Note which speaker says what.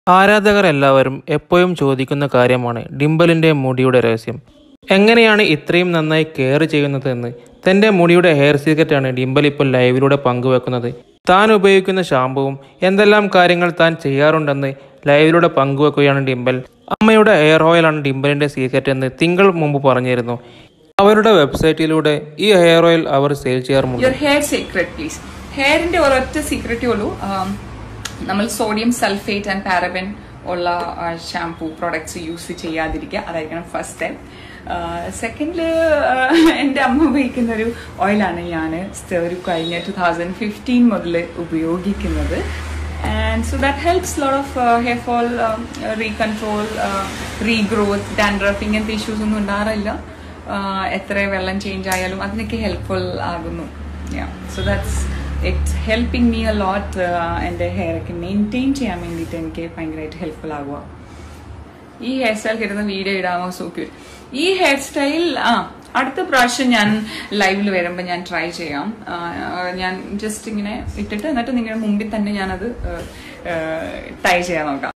Speaker 1: ആരാധകർ എല്ലാവരും എപ്പോഴും ചോദിക്കുന്ന കാര്യമാണ് ഡിംബലിൻ്റെ മുടിയുടെ രഹസ്യം എങ്ങനെയാണ് ഇത്രയും നന്നായി കെയർ ചെയ്യുന്നതെന്ന് തൻ്റെ മുടിയുടെ ഹെയർ സീക്രറ്റാണ് ഡിംബൽ ഇപ്പോൾ ലൈവിലൂടെ പങ്കുവെക്കുന്നത് താൻ ഉപയോഗിക്കുന്ന ഷാമ്പുവും എന്തെല്ലാം കാര്യങ്ങൾ താൻ ചെയ്യാറുണ്ടെന്ന് ലൈവിലൂടെ പങ്കുവെക്കുകയാണ് ഡിംബൽ അമ്മയുടെ ഹെയർ ഓയിലാണ് ഡിംബലിൻ്റെ സീക്രറ്റ് എന്ന് തിങ്കൾ മുമ്പ് പറഞ്ഞിരുന്നു അവരുടെ വെബ്സൈറ്റിലൂടെ ഈ ഹെയർ ഓയിൽ അവർ സെയിൽ ചെയ്യാറുമുണ്ട്
Speaker 2: യുവർ ഹെയർ സീക്രട്ട് പ്ലീസ് ഹെയറിന്റെ ഒരൊറ്റ സീക്രറ്റേ ഉള്ളൂ ആം, നമ്മൾ സോഡിയം സൾഫേറ്റ് ആൻഡ് പാരബൻ ഉള്ള ഷാംപൂ പ്രോഡക്ട്സ് യൂസ് ചെയ്യാതിരിക്കുക അതായിരിക്കണം ഫസ്റ്റ് സ്റ്റെപ്പ് സെക്കൻഡില് എൻ്റെ അമ്മ ഉപയോഗിക്കുന്ന ഒരു ഓയിലാണ് ഞാൻ ഒരു കഴിഞ്ഞ ടു തൗസൻഡ് ഫിഫ്റ്റീൻ മുതൽ ഉപയോഗിക്കുന്നത് and so that helps lot of hair fall recontrol regrowth dandruff ഇങ്ങനത്തെ ഇഷ്യൂസ് ഒന്നും ഉണ്ടാകാറില്ല ആഹ് എത്ര വെള്ളം ചേഞ്ച് ആയാലും അതിനൊക്കെ ഹെൽപ്ഫുൾ ആകുന്നു so that's it's helping me a lot എൻ്റെ ഹെയർ ഒക്കെ മെയിൻറ്റെയിൻ ചെയ്യാൻ വേണ്ടിയിട്ട് എനിക്ക് ഭയങ്കരമായിട്ട് ഹെൽപ്ഫുൾ ആകുക ഈ ഹെയർ സ്റ്റൈൽ കിട്ടുന്ന വീഡിയോ ഇടാമോ സോ ക്യൂട്ട് ഈ ഹെയർ സ്റ്റൈൽ ആ അടുത്ത പ്രാവശ്യം ഞാൻ ലൈവിൽ വരുമ്പോൾ ഞാൻ ട്രൈ ചെയ്യാം ആ, ഞാൻ ജസ്റ്റ് ഇങ്ങനെ ഇട്ടിട്ട് എന്നിട്ട് നിങ്ങളുടെ മുമ്പിൽ തന്നെ ഞാനത് ട്രൈ ചെയ്യാൻ നോക്കാം